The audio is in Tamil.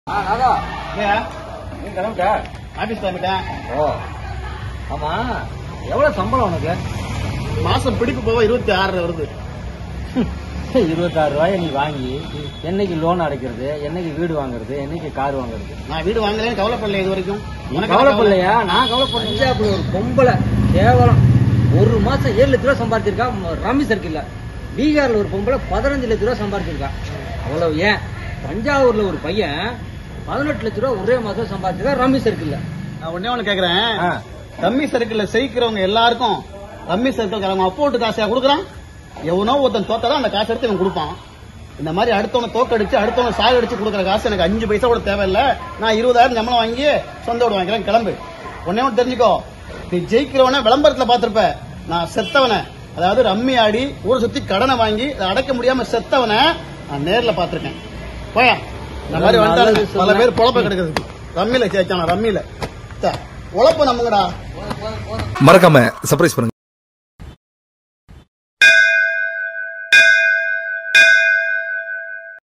ஆ நாதா இல்லையா நீ கிளம்பிட்ட ஆபீஸ் கிளம்பிட்டேன் ஓ ஆமா எவ்வளவு சம்பளம் உனக்கு மாசம் பிடிப்பு போக இருபத்தி ஆறு வருது இருபத்தாறு ரூபாய நீ வாங்கி என்னைக்கு லோன் அடைக்கிறது என்னைக்கு வீடு வாங்குறது என்னைக்கு கார் வாங்குறது நான் வீடு வாங்கலைன்னு கவலைப்படல இது வரைக்கும் நீ உனக்கு கவலைப்படலையா நான் கவலைப்பட்டேன் அப்படி ஒரு பொம்பளை கேவலம் ஒரு மாசம் ஏழு லட்ச ரூபா சம்பாதிச்சிருக்கா ம- ரம்மி சர்க்கிள்ல பீகார்ல ஒரு பொம்பளை பதினஞ்சு லட்ச ரூபா சம்பாதிச்சிருக்கா அவ்வளவு ஏன் தஞ்சாவூர்ல ஒரு பையன் பதினெட்டு லட்ச ரூபா ஒரே மாசம் சம்பாதிச்சிருக்கா ரம்மி சர்க்கிள்ல நான் ஒன்னே ஒண்ணு கேக்குறேன் ரம்மி சர்க்கிள்ல செய்கிறவங்க எல்லாருக்கும் ரம்மி சர்க்கிள் அவன் அப்போட்டு காசையா கொடுக்குறான் எவனோ ஒருத்தன் தோத்தாதான் அந்த காசை எடுத்து இவன் கொடுப்பான் இந்த மாதிரி அடுத்தவன தோக்கடிச்சு அடுத்தவன சாக அடிச்சு கொடுக்குற காசு எனக்கு அஞ்சு பைசா கூட தேவையில்ல நான் இருபதாயிரம் சம்பளம் வாங்கி சொந்த வீடு வாங்கிக்கிறேன் கிளம்பு ஒன்னே ஒன்று தெரிஞ்சுக்கோ நீ ஜெயிக்கிறவன விளம்பரத்துல பாத்திருப்ப நான் செத்தவன அதாவது ரம்மி ஆடி ஊரை சுத்தி கடனை வாங்கி அதை அடைக்க முடியாம செத்தவன நான் நேர்ல பாத்திருக்கேன் போயா இந்த மாதிரி வந்துட்டாங்க பல பேர் பொழப்ப கிடக்குது ரம்மியில ஜெயிச்சானா ரம்மியில உழப்பு நம்புங்கடா மறக்காம சர்ப்ரைஸ் பண்ணுங்க